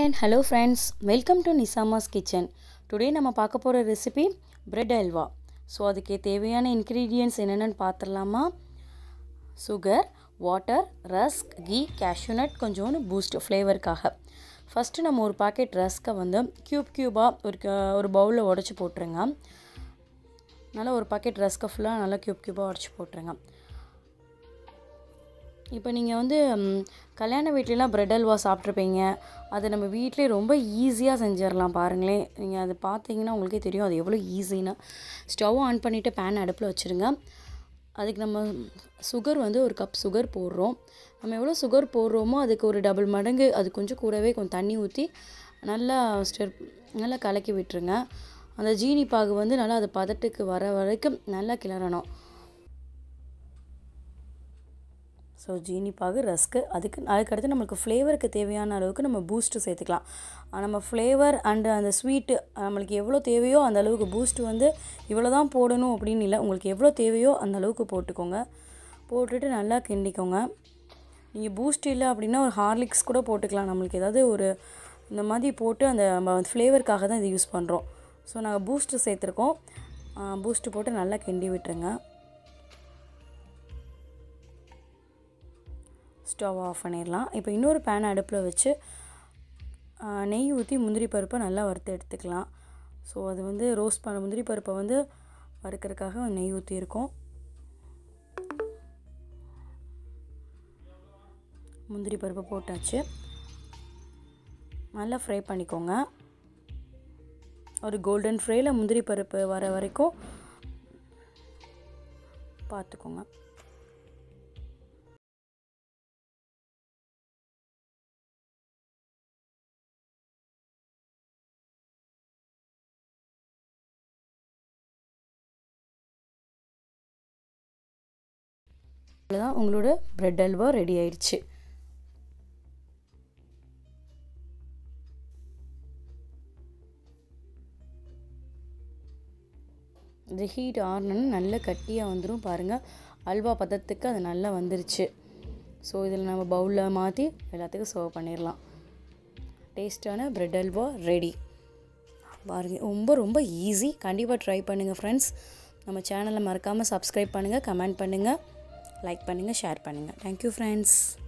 and hello friends welcome to Nisama's kitchen today நம்ம பார்க்க போகிற ரெசிபி பிரெட் அல்வா ஸோ அதுக்கு தேவையான இன்க்ரீடியன்ட்ஸ் என்னென்னு பார்த்துடலாமா sugar water rusk ghee cashew nut கொஞ்சோண்டு பூஸ்ட் ஃப்ளேவருக்காக ஃபஸ்ட்டு நம்ம ஒரு பாக்கெட் ரஸ்க்கை வந்து க்யூப் க்யூபாக ஒரு க- ஒரு பவுலில் உடச்சி போட்டுருங்க நல்லா ஒரு பாக்கெட் ரஸ்க்கை ஃபுல்லாக நல்லா க்யூப் க்யூபாக உடச்சி போட்டுருங்க இப்போ நீங்கள் வந்து ம், கல்யாண வீட்லலாம் பிரெட் அல்வா சாப்பிட்ருப்பீங்க அதை நம்ம வீட்டிலே ரொம்ப ஈஸியாக செஞ்சிடலாம் பாருங்களேன் நீங்கள் அதை பார்த்தீங்கன்னா உங்களுக்கே தெரியும் அது எவ்வளோ ஈஸின்னு ஸ்டவ் ஆன் பண்ணிவிட்டு பேன் அடுப்பில் வச்சுருங்க அதுக்கு நம்ம சுகர் வந்து ஒரு கப் சுகர் போடுறோம் நம்ம எவ்வளோ சுகர் போடுறோமோ அதுக்கு ஒரு டபுள் மடங்கு அது கொஞ்சம் கூடவே கொஞ்சம் தண்ணி ஊற்றி நல்லா ஸ்டெர் நல்லா கலக்கி விட்டுருங்க அந்த ஜீனி பாகு வந்து நல்லா அது பதட்டுக்கு வர வரைக்கும் நல்லா கிளறணும் ஸோ ஜீனி பாகு ரஸ்க்கு அதுக்கு அதுக்கடுத்து நம்மளுக்கு ஃப்ளேவருக்கு தேவையான அளவுக்கு நம்ம பூஸ்ட்டு சேர்த்துக்கலாம் ஆஹ் நம்ம ஃப்ளேவர் அண்டு அந்த ஸ்வீட்டு நம்மளுக்கு எவ்வளோ தேவையோ அந்த அளவுக்கு பூஸ்ட் வந்து இவ்வளோ தான் போடணும் அப்படின்னு இல்லை உங்களுக்கு எவ்வளோ தேவையோ அந்த அளவுக்கு போட்டுக்கோங்க போட்டுட்டு நல்லா கிண்டிக்கோங்க நீங்கள் பூஸ்ட் இல்லை அப்படின்னா ஒரு ஹார்லிக்ஸ் கூட போட்டுக்கலாம் நம்மளுக்கு ஏதாவது ஒரு இந்த மாதிரி போட்டு அந்த நம்ம ஃப்ளேவருக்காக தான் இது யூஸ் பண்ணுறோம் ஸோ நாங்கள் பூஸ்ட்டு சேர்த்துருக்கோம் பூஸ்ட்டு போட்டு நல்லா கிண்டி விட்டுருங்க ஸ்டவ் ஆஃப் பண்ணிடலாம் இப்போ இன்னொரு பேன் அடுப்பில் வச்சு ஆ, நெய் ஊற்றி முந்திரி பருப்பை நல்லா வறுத்து எடுத்துக்கலாம் ஸோ அது வந்து ரோஸ்ட் பண்ண முந்திரி பருப்பை வந்து வறுக்கிறதுக்காக நெய் ஊற்றியிருக்கோம் முந்திரி பருப்பை போட்டாச்சு நல்லா ஃப்ரை பண்ணிக்கோங்க ஒரு கோல்டன் ஃப்ரையில் முந்திரி பருப்பு வர வரைக்கும் பார்த்துக்கோங்க அவ்வளோதான் உங்களோட பிரெட் அல்வா ரெடி ஆயிடுச்சு இது ஹீட் ஆறணுன்னு நல்ல கட்டியாக வந்துடும் பாருங்கள் அல்வா பதத்துக்கு அது நல்லா வந்துருச்சு ஸோ இதில் நம்ம பவுலில் மாற்றி எல்லாத்துக்கும் சர்வ் பண்ணிடலாம் டேஸ்டான பிரெட் அல்வா ரெடி பாருங்க ரொம்ப ரொம்ப ஈஸி கண்டிப்பாக ட்ரை பண்ணுங்கள் ஃப்ரெண்ட்ஸ் நம்ம சேனலை மறக்காமல் சப்ஸ்கிரைப் பண்ணுங்கள் கமெண்ட் பண்ணுங்கள் லைக் பண்ணுங்கள் ஷேர் பண்ணுங்கள் தேங்க்யூ ஃப்ரெண்ட்ஸ்